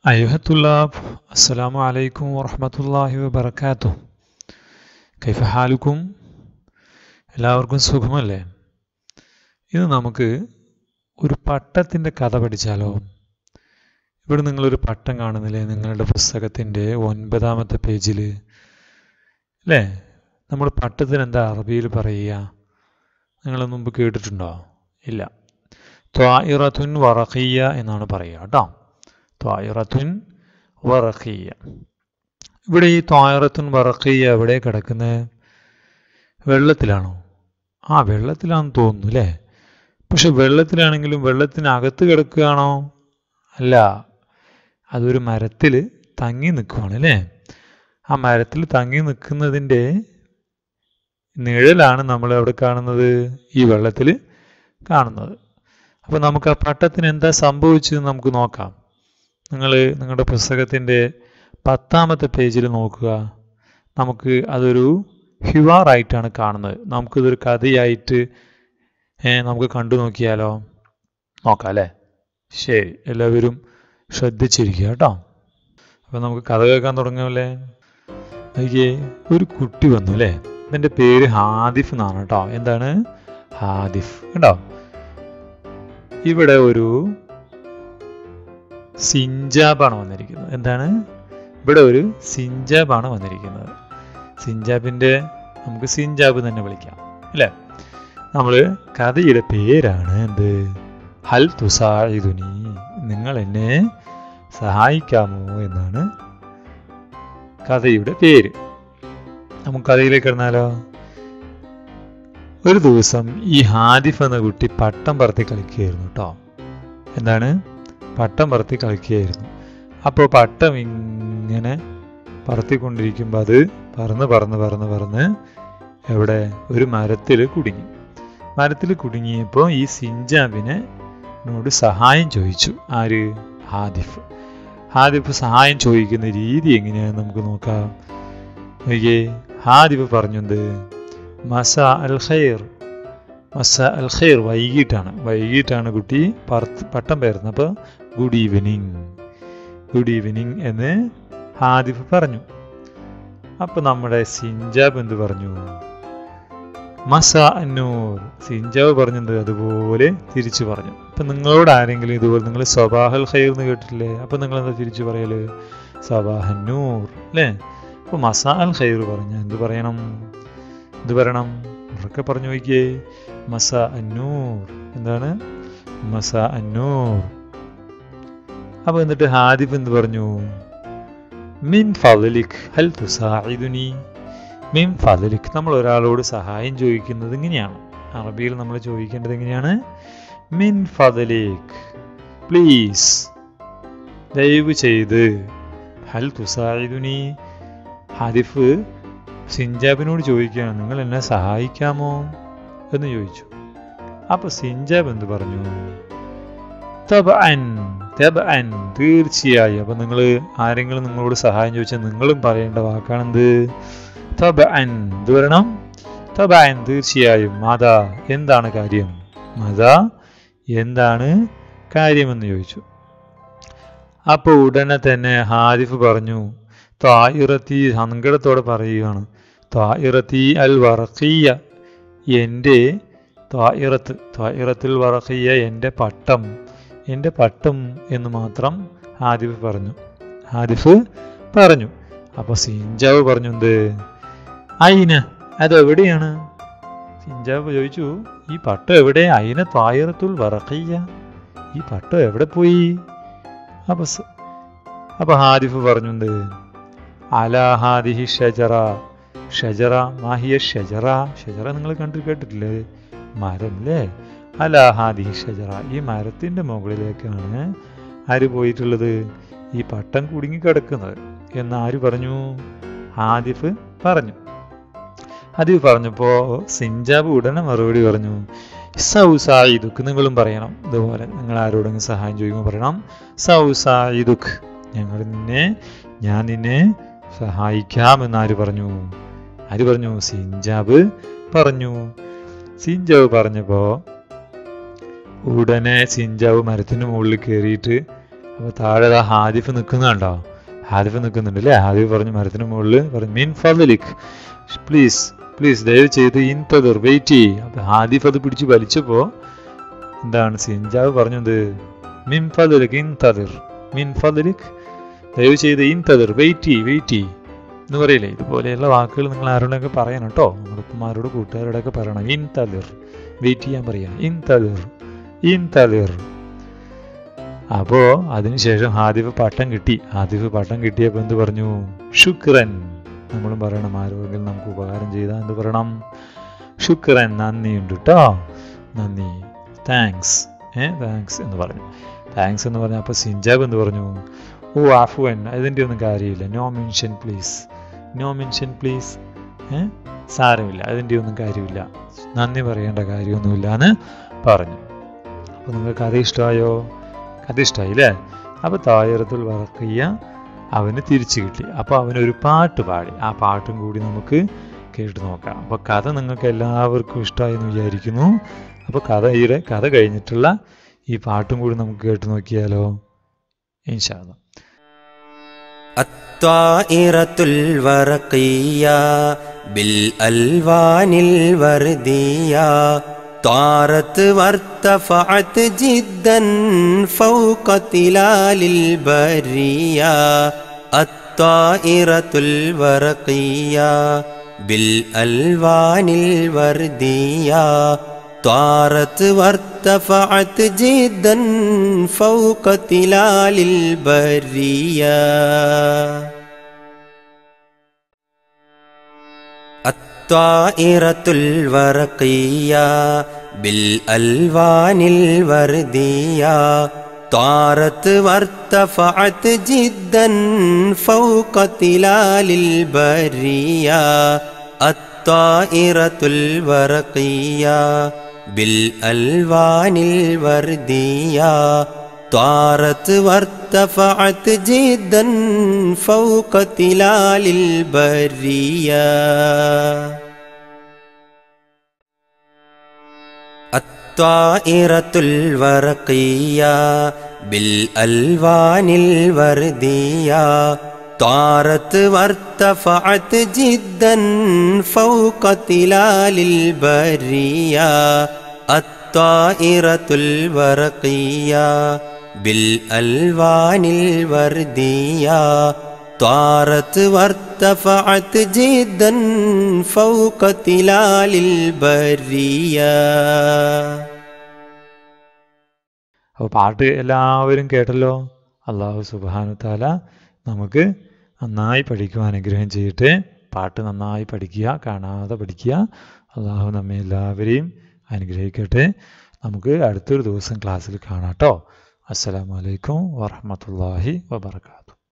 أيها الطلاب السلام عليكم ورحمة الله وبركاته كيف حالكم എല്ലാവർക്കും സുഖമല്ലേ ഇന്ന് നമുക്ക് ഒരു പട്ടത്തിൻ്റെ കഥ പഠിച്ചാലോ ഇവിടെ നിങ്ങളൊരു പട്ടം കാണുന്നില്ലേ നിങ്ങളുടെ പുസ്തകത്തിൻ്റെ ഒൻപതാമത്തെ പേജിൽ അല്ലേ നമ്മൾ പട്ടത്തിന് എന്താ അറബിയിൽ പറയുക നിങ്ങൾ മുമ്പ് കേട്ടിട്ടുണ്ടോ ഇല്ല ത്വായിറത്തുൻ വറഖിയ എന്നാണ് പറയുക കേട്ടോ ത്വായിറത്തുൻ വറഖിയ ഇവിടെ ഈ ത്വായിറത്തുൻ വറഖിയ എവിടെ കിടക്കുന്നത് വെള്ളത്തിലാണോ ആ വെള്ളത്തിലാണെന്ന് തോന്നുന്നു അല്ലേ പക്ഷെ വെള്ളത്തിലാണെങ്കിലും വെള്ളത്തിനകത്ത് കിടക്കുകയാണോ അല്ല അതൊരു മരത്തിൽ തങ്ങി നിൽക്കുവാണ് അല്ലേ ആ മരത്തിൽ തങ്ങി നിൽക്കുന്നതിൻ്റെ നിഴലാണ് നമ്മൾ എവിടെ കാണുന്നത് ഈ വെള്ളത്തിൽ കാണുന്നത് അപ്പോൾ നമുക്ക് ആ പട്ടത്തിന് എന്താ സംഭവിച്ചത് നമുക്ക് നോക്കാം നിങ്ങൾ നിങ്ങളുടെ പുസ്തകത്തിൻ്റെ പത്താമത്തെ പേജിൽ നോക്കുക നമുക്ക് അതൊരു ഹിവാറായിട്ടാണ് കാണുന്നത് നമുക്കിതൊരു കഥയായിട്ട് നമുക്ക് കണ്ടു നോക്കിയാലോ നോക്കാം അല്ലേ ശരി എല്ലാവരും ശ്രദ്ധിച്ചിരിക്കുക കേട്ടോ അപ്പോൾ നമുക്ക് കഥ കേൾക്കാൻ തുടങ്ങുമല്ലേ അയ്യേ ഒരു കുട്ടി വന്നു അല്ലേ ഇതിൻ്റെ പേര് ഹാദിഫ് എന്നാണ് കേട്ടോ എന്താണ് ഹാദിഫ് കേട്ടോ ഇവിടെ ഒരു സിഞ്ചാബാണ് വന്നിരിക്കുന്നത് എന്താണ് ഇവിടെ ഒരു സിഞ്ചാബാണ് വന്നിരിക്കുന്നത് സിഞ്ചാബിൻ്റെ നമുക്ക് സിഞ്ചാബ് തന്നെ വിളിക്കാം അല്ലേ നമ്മൾ കഥയുടെ പേരാണ് എന്ത് ഹൽ തുസായിദുനി നിങ്ങൾ എന്നെ സഹായിക്കാമോ എന്നാണ് കഥയുടെ പേര് നമുക്ക് കഥയിലേക്ക് കിടന്നാലോ ഒരു ദിവസം ഈ ഹാദിഫ് എന്ന കുട്ടി പട്ടം പറത്തി കളിക്കുകയായിരുന്നു കേട്ടോ എന്താണ് പട്ടം പറത്തി കളിക്കുകയായിരുന്നു അപ്പോൾ പട്ടം ഇങ്ങനെ പറത്തിക്കൊണ്ടിരിക്കുമ്പോൾ അത് പറന്ന് പറന്ന് പറന്ന് പറന്ന് എവിടെ ഒരു മരത്തിൽ കുടുങ്ങി മരത്തിൽ കുടുങ്ങിയപ്പോൾ ഈ സിഞ്ചാബിനെ എന്നോട് സഹായം ചോദിച്ചു ആര് ഹാദിഫ് ഹാദിഫ് സഹായം ചോദിക്കുന്ന രീതി എങ്ങനെയാണെന്ന് നമുക്ക് നോക്കാം നോക്കിയേ ഹാദിഫ് പറഞ്ഞത് മസ അൽ ഖൈർ മസ അൽ ഖൈർ വൈകിട്ടാണ് വൈകിട്ടാണ് കുട്ടി പറത്ത് പട്ടം പേരുന്നത് അപ്പോൾ ഗുഡ് ഈവനിങ് ഗുഡ് ഈവനിങ് എന്ന് ഹാദിഫ് പറഞ്ഞു അപ്പോൾ നമ്മുടെ സിഞ്ചാബ് എന്ത് പറഞ്ഞു മസ അന്നൂർ സിഞ്ചാബ് പറഞ്ഞത് അതുപോലെ തിരിച്ചു പറഞ്ഞു അപ്പം നിങ്ങളോട് ആരെങ്കിലും ഇതുപോലെ നിങ്ങൾ സബാഹൽ ഖൈർ എന്ന് കേട്ടിട്ടില്ലേ അപ്പം നിങ്ങൾ എന്താ തിരിച്ചു പറയല് സബാഹന്നൂർ അല്ലേ അപ്പോൾ മസാ അൽ ഖൈർ പറഞ്ഞ എന്ത് പറയണം എന്ത് പറയണം ഉറക്കെ പറഞ്ഞു നോക്കിയേ മസ അന്നൂർ എന്താണ് മസ അന്നൂർ അപ്പോൾ എന്നിട്ട് ഹാദിഫ് എന്ത് പറഞ്ഞു മിൻ ഫലിക് ഹൽ തുസായിദുനി മിൻ ഫലിക് നമ്മൾ ഒരാളോട് സഹായം ചോദിക്കുന്നത് ഇങ്ങനെയാണ് അറബിയിൽ നമ്മൾ ചോദിക്കേണ്ടത് എങ്ങനെയാണ് മിൻ ഫലിക് പ്ലീസ് ദയവ് ചെയ്ത് ഹൽ തുസായിദുനി ഹാദിഫ് സിഞ്ചാബിനോട് ചോദിക്കുകയാണ് നിങ്ങൾ എന്നെ സഹായിക്കാമോ എന്ന് ചോദിച്ചു അപ്പൊ സിഞ്ചാബ് എന്ത് പറഞ്ഞു തീർച്ചയായും അപ്പൊ നിങ്ങൾ ആരെങ്കിലും നിങ്ങളോട് സഹായം ചോദിച്ചാൽ നിങ്ങളും പറയേണ്ട വാക്കാണെന്ത് തബഅൻ എന്ത് പറയണം തബഅൻ തീർച്ചയായും മാതാ എന്താണ് കാര്യം മാതാ എന്താണ് കാര്യമെന്ന് ചോദിച്ചു അപ്പോൾ ഉടനെ തന്നെ ഹാരിഫ് പറഞ്ഞു തായിറത്തി സങ്കടത്തോടെ പറയുകയാണ് തായിറത്തി അൽ വറഖിയ എൻ്റെ തായിറത്ത് തായിറത്തുൽ വറഖിയ എൻ്റെ പട്ടം എൻ്റെ പട്ടം എന്ന് മാത്രം ഹാദിഫ് പറഞ്ഞു ഹാദിഫ് പറഞ്ഞു അപ്പോൾ സിഞ്ചാവ് പറഞ്ഞു എന്ത് അയിന അതെവിടെയാണ് സിഞ്ചാവ് ചോദിച്ചു ഈ പട്ടം എവിടെ അയിന തായിറത്തുൽ വറഖിയ ഈ പട്ടം എവിടെ പോയി അപ്പൊ അപ്പൊ ഹാദിഫ് പറഞ്ഞു എന്ത് അലാഹാദിഹി ഷജറ ഷജറ മാഹിയ ഷജറ ഷജറ നിങ്ങൾ കണ്ടു കേട്ടിട്ടില്ലേ മരം അല്ലേ അലാഹാദിഹി ഷജറ ഈ മരത്തിൻ്റെ മുകളിലേക്കാണ് ആര് പോയിട്ടുള്ളത് ഈ പട്ടം കുടുങ്ങി കിടക്കുന്നത് എന്ന് ആര് പറഞ്ഞു ഹാദിഫ് പറഞ്ഞു ഹാദിഫ് പറഞ്ഞപ്പോൾ സിഞ്ചാബ് ഉടനെ മറുപടി പറഞ്ഞു സൗസായിദുക്ക് നിങ്ങളും പറയണം ഇതുപോലെ നിങ്ങൾ ആരോടെങ്കിലും സഹായം ചോദിക്കുമ്പോൾ പറയണം സൗസായിദുക്ക് ഞങ്ങൾ നിന്നെ ഞാൻ നിന്നെ സഹായിക്കാം എന്നാര് പറഞ്ഞു ആര് പറഞ്ഞു സിഞ്ചാബ് പറഞ്ഞു സിഞ്ചാബ് പറഞ്ഞപ്പോൾ ഉടനെ സിഞ്ചാവ് മരത്തിന് മുകളിൽ കയറിയിട്ട് അപ്പോൾ താഴെ ദാ ഹാദിഫ് നിൽക്കുന്നുണ്ടോ ഹാദിഫ് നിൽക്കുന്നുണ്ട് അല്ലേ ഹാദിഫ് പറഞ്ഞു മരത്തിന് മുകളിൽ പറഞ്ഞു മീൻ ഫലിക് പ്ലീസ് പ്ലീസ് ദയവ് ചെയ്ത് ഇൻതദർ വെയിറ്റ് ചെയ്യ് അപ്പോൾ ഹാദിഫ് അത് പിടിച്ച് വലിച്ചപ്പോൾ എന്താണ് സിഞ്ചാവ് പറഞ്ഞത് മിൻ ഫലിക് ഇൻതദിർ മിൻ ഫലിക് ദയവ് ചെയ്ത് ഇൻതദിർ വെയിറ്റ് ചെയ്യ് വെയിറ്റ് ചെയ്യ് എന്ന് പറയില്ലേ ഇതുപോലെയുള്ള വാക്കുകൾ നിങ്ങൾ ആരോടൊക്കെ പറയണം കേട്ടോ നമ്മുടെ ഉപ്പമാരോട് കൂട്ടുകാരോടൊക്കെ പറയണം ഇൻ തലിർ വെയിറ്റ് ചെയ്യാൻ പറയാം ഇൻ തലിർ ഇൻ തലിർ അപ്പോൾ അതിനുശേഷം ഹാദിഫ് പട്ടം കിട്ടി ഹാദിഫ് പട്ടം കിട്ടിയപ്പോൾ എന്ത് പറഞ്ഞു ശുക്രൻ നമ്മളും പറയണം ആരോഗ്യം നമുക്ക് ഉപകാരം ചെയ്താൽ എന്ത് പറയണം ശുക്രൻ നന്ദിയുണ്ട് കേട്ടോ നന്ദി താങ്ക്സ് ഏ താങ്ക്സ് എന്ന് പറഞ്ഞു താങ്ക്സ് എന്ന് പറഞ്ഞാൽ അപ്പോൾ സിഞ്ചാബ് എന്ത് പറഞ്ഞു ഓ ആഫുവൻ അതിൻ്റെ ഒന്നും കാര്യമില്ല no mention please no mention please ഏ സാരമില്ല അതിൻ്റെ ഒന്നും കാര്യമില്ല നന്ദി പറയേണ്ട കാര്യമൊന്നുമില്ല എന്ന് പറഞ്ഞു അപ്പോൾ നിങ്ങൾക്ക് കഥ ഇഷ്ടമായോ കഥ ഇഷ്ടമായി അല്ലേ അപ്പോൾ തായറത്തുൽ വറക്കയ്യ അവന് തിരിച്ചു കിട്ടി അപ്പോൾ അവനൊരു പാട്ട് പാടി ആ പാട്ടും കൂടി നമുക്ക് കേട്ട് നോക്കാം അപ്പോൾ കഥ നിങ്ങൾക്ക് എല്ലാവർക്കും ഇഷ്ടമായി എന്ന് വിചാരിക്കുന്നു അപ്പോൾ കഥയുടെ കഥ കഴിഞ്ഞിട്ടുള്ള ഈ പാട്ടും കൂടി നമുക്ക് കേട്ട് നോക്കിയാലോ ഇൻഷാല്ല الطائرة الورقية بالألوان الوردية طارت وارتفعت جدا فوق تلال البرية الطائرة الورقية بالألوان الوردية طارت وارتفعت جدا فوق تلال البرية الطائرة الورقية بالألوان الوردية طارت وارتفعت جدا فوق تلال البرية الطائرة الورقية بالألوان الوردية طارت وارتفعت جدا فوق تلال البرية الطائرة الورقية بالألوان الوردية طارت وارتفعت جدا فوق تلال البرية الطائرة الورقية بالألوان الوردية طارت وارتفعت جدا فوق تلال البرية അപ്പോൾ പാട്ട് എല്ലാവരും കേട്ടല്ലോ അള്ളാഹു സുബാനു താല നമുക്ക് നന്നായി പഠിക്കുവാൻ അനുഗ്രഹം ചെയ്തിട്ട് പാട്ട് നന്നായി പഠിക്കുക കാണാതെ പഠിക്കുക അള്ളാഹു നമ്മെ എല്ലാവരെയും അനുഗ്രഹിക്കട്ടെ നമുക്ക് അടുത്തൊരു ദിവസം ക്ലാസ്സിൽ കാണാം കേട്ടോ അസ്സലാമലൈക്കും വറഹമത്തല്ലാഹി വബർക്കാത്തു